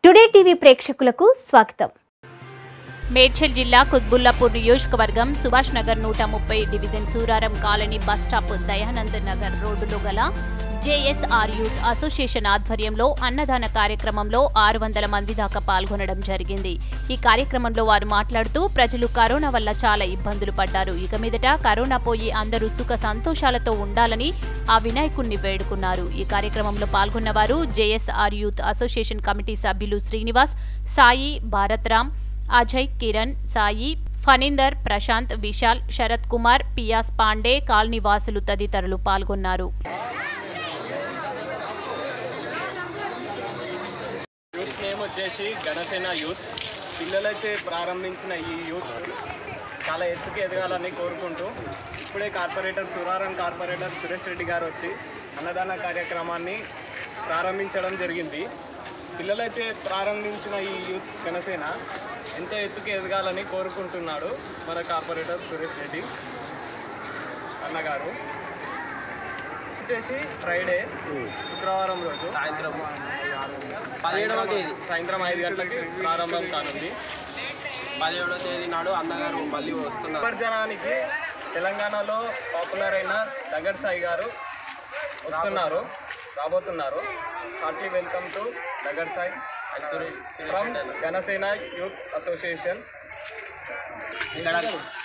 today TV ప్రేక్షకులకు స్వాగతం మేడ్చల్ జిల్లా కుత్బుల్లాపూర్ నియోజకవర్గం సుభాష్ నగర్ నూట ముప్పై division Suraram colony bus stop Dayanand Nagar రోడ్డులో గల జేఎస్ఆర్ యూత్ అసోసియేషన్ ఆధ్వర్యంలో అన్నదాన కార్యక్రమంలో ఆరు వందల మంది దాకా పాల్గొనడం జరిగింది ఈ కార్యక్రమంలో వారు మాట్లాడుతూ ప్రజలు కరోనా వల్ల చాలా ఇబ్బందులు పడ్డారు ఇక మీదట కరోనా పోయి అందరూ సుఖ సంతోషాలతో ఉండాలని ఆ వినాయకుణ్ణి వేడుకున్నారు ఈ కార్యక్రమంలో పాల్గొన్న వారు జేఎస్ఆర్ యూత్ అసోసియేషన్ కమిటీ సభ్యులు శ్రీనివాస్ సాయి భారత్రామ్ అజయ్ కిరణ్ సాయి ఫణీందర్ ప్రశాంత్ విశాల్ శరత్ కుమార్ పియాస్ పాండే కాలనీ వాసులు తదితరులు పాల్గొన్నారు యూత్ నేమ్ వచ్చేసి గణసేన యూత్ పిల్లలచే ప్రారంభించిన ఈ యూత్ చాలా ఎత్తుకు ఎదగాలని కోరుకుంటూ ఇప్పుడే కార్పొరేటర్ సురారం కార్పొరేటర్ సురేష్ రెడ్డి గారు వచ్చి అన్నదాన కార్యక్రమాన్ని ప్రారంభించడం జరిగింది పిల్లలచే ప్రారంభించిన ఈ యూత్ జనసేన ఎంతో ఎత్తుకు ఎదగాలని కోరుకుంటున్నాడు మన కార్పొరేటర్ సురేష్ రెడ్డి అన్నగారు వచ్చేసి ఫ్రైడే శుక్రవారం రోజు సాయంత్రం పదిహేడవ తేదీ సాయంత్రం ఐదు గంటలకి ప్రారంభం కానుంది పదిహేడవ తేదీ నాడు అన్నగారు మళ్ళీ వస్తున్నారు విమర్శనానికి తెలంగాణలో పాపులర్ అయిన దగ్గర్ సాయి గారు వస్తున్నారు రాబోతున్నారు హార్ట్లీ వెల్కమ్ టు దగ్గర్ Sai from Janasena youth association ఇక్కడ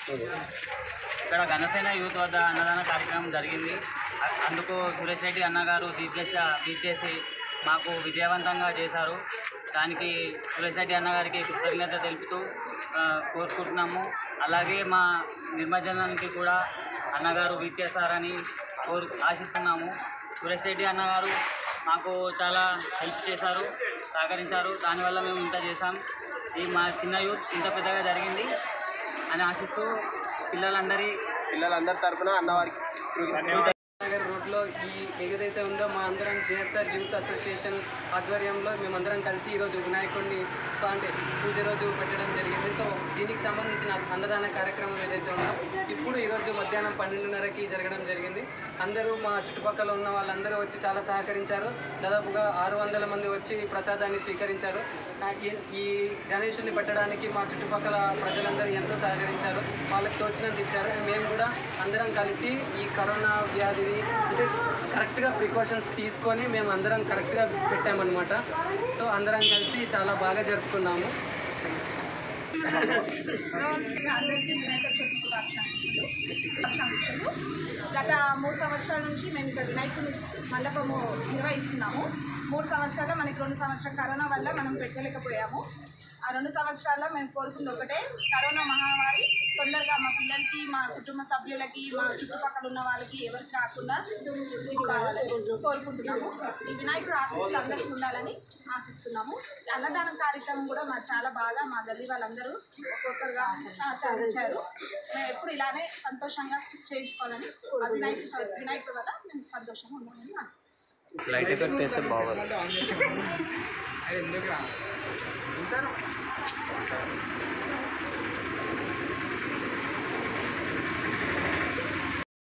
ఇక్కడ ఘనసేన యూత్ వద్ద అన్నదాన కార్యక్రమం జరిగింది అ- అందుకు సురేష్ రెడ్డి అన్నగారు చీఫ్ గెస్ట్ చేసి మాకు విజయవంతంగా చేశారు దానికి సురేష్ రెడ్డి అన్నగారికి కృతజ్ఞత తెలుపుతూ ఆ, కోరుకుంటున్నాము అలాగే మా నిర్మజనానికి కూడా అన్నగారు విచ్చేస్తారని కోరు ఆశిస్తున్నాము సురేష్ రెడ్డి అన్నగారు మాకు చాలా హెల్ప్ చేశారు సహకరించారు దానివల్ల మేము ఇంత చేశాం ఈ మా చిన్న యూత్ ఇంత పెద్దగా జరిగింది అని ఆశిస్తూ పిల్లలందరి పిల్లలందరి తరపున అన్నవారికి నగర్ రోడ్లో ఈ ఏదైతే ఉందో మా అందరం జేఎస్ఆర్ యూత్ అసోసియేషన్ ఆధ్వర్యంలో మేమందరం కలిసి ఈరోజు వినాయకుడిని అంటే పూజ రోజు పెట్టడం జరిగింది సో దీనికి సంబంధించిన అన్నదాన కార్యక్రమం ఏదైతే ఉందో ఇప్పుడు ఈరోజు మధ్యాహ్నం పన్నెండున్నరకి జరగడం జరిగింది అందరూ మా చుట్టుపక్కల ఉన్న వాళ్ళందరూ వచ్చి చాలా సహకరించారు దాదాపుగా ఆరు వందల మంది వచ్చి ప్రసాదాన్ని స్వీకరించారు ఆ, ఈ- ఈ గణేషుని పెట్టడానికి మా చుట్టుపక్కల ప్రజలందరూ ఎంతో సహకరించారు వాళ్ళకి తోచినంత ఇచ్చారు మేము కూడా అందరం కలిసి ఈ కరోనా వ్యాధిని అంటే కరెక్ట్గా ప్రికాషన్స్ తీసుకొని మేము అందరం కరెక్ట్గా పెట్టామన్నమాట సో అందరం కలిసి చాలా బాగా జరుపుకున్నాము అందరికీ వినాయక చవితి శుభాకాంక్షలు శుభాకాంక్షలు గత మూడు సంవత్సరాల నుంచి మేము ఇక్కడ వినాయకుని మండపము నిర్వహిస్తున్నాము మూడు సంవత్సరాల మనకి రెండు సంవత్సరాల కరోనా వల్ల మనం పెట్టలేకపోయాము ఆ రెండు సంవత్సరాల్లో మేము కోరుకుంది ఒకటే కరోనా మహమ్మారి తొందరగా మా పిల్లలకి మా కుటుంబ సభ్యులకి మా చుట్టుపక్కల ఉన్న వాళ్ళకి ఎవరికి రాకుండా ఇది కావాలని కోరుకుంటున్నాము ఈ వినాయకుడు ఆశీస్సులు అందరికీ ఉండాలని ఆశిస్తున్నాము ఈ అన్నదానం కార్యక్రమం కూడా మాకు చాలా బాగా మా గల్లీ వాళ్ళందరూ ఒక్కొక్కరుగా సాధించారు మేము ఎప్పుడు ఇలానే సంతోషంగా చేయించుకోవాలని ఆ వినాయకుడు చవితి వినాయకుడు వల్ల మేము సంతోషంగా ఉన్నామని నాకు లైట్ ఎఫెక్ట్ వేస్తే బాగోదు